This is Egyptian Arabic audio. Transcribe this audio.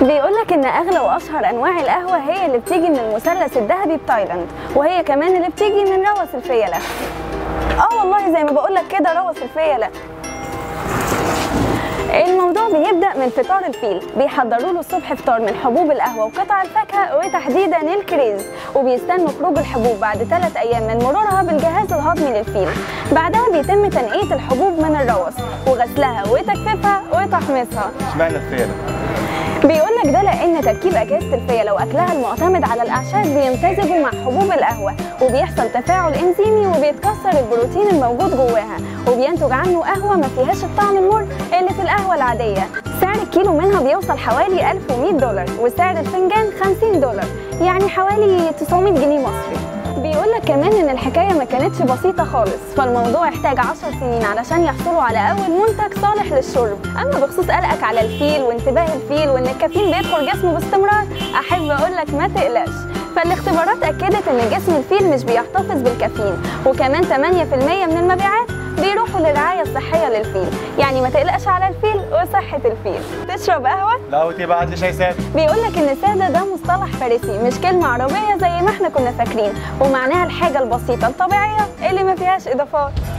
بيقول لك ان اغلى واشهر انواع القهوه هي اللي بتيجي من المثلث الذهبي بتايلاند وهي كمان اللي بتيجي من روس الفيله اه والله زي ما بقول لك كده روس الفيله الموضوع بيبدا من فطار الفيل بيحضروا له الصبح فطار من حبوب القهوه وقطع الفاكهه وتحديدا الكريز وبيستنوا خروج الحبوب بعد ثلاث ايام من مرورها بالجهاز الهضمي للفيل بعدها بيتم تنقيه الحبوب من الروس وغسلها وتجفيفها وتحميصها اشمعنى الفيله بيقول لك ده لان تركيب اجهزه الفيله واكلها المعتمد على الاعشاب بيمتزجوا مع حبوب القهوه وبيحصل تفاعل انزيمي وبيتكسر البروتين الموجود جواها وبينتج عنه قهوه ما فيهاش الطعم المر اللي في القهوه العاديه سعر الكيلو منها بيوصل حوالي 1100 دولار وسعر الفنجان 50 دولار يعني حوالي 900 جنيه مصري بيقول لك كمان ان الحكايه ما كانتش بسيطه خالص فالموضوع احتاج 10 سنين علشان يحصلوا على اول منتج صالح للشرب اما بخصوص قلقك على الفيل وانتباه الفيل وان الكافيين بيدخل جسمه باستمرار احب اقول لك ما تقلقش فالاختبارات اكدت ان جسم الفيل مش بيحتفظ بالكافيين وكمان 8% من المبيعات بيروحوا للرعايه الصحيه للفيل يعني ما تقلقش على الفيل وصحه الفيل تشرب قهوه لا وتي بعت لي شاي ساده بيقول لك ان ساده ده مصطلح فارسي مش كلمه عربيه زي ما احنا كنا فاكرين ومعناها الحاجه البسيطه الطبيعيه اللي ما فيهاش اضافات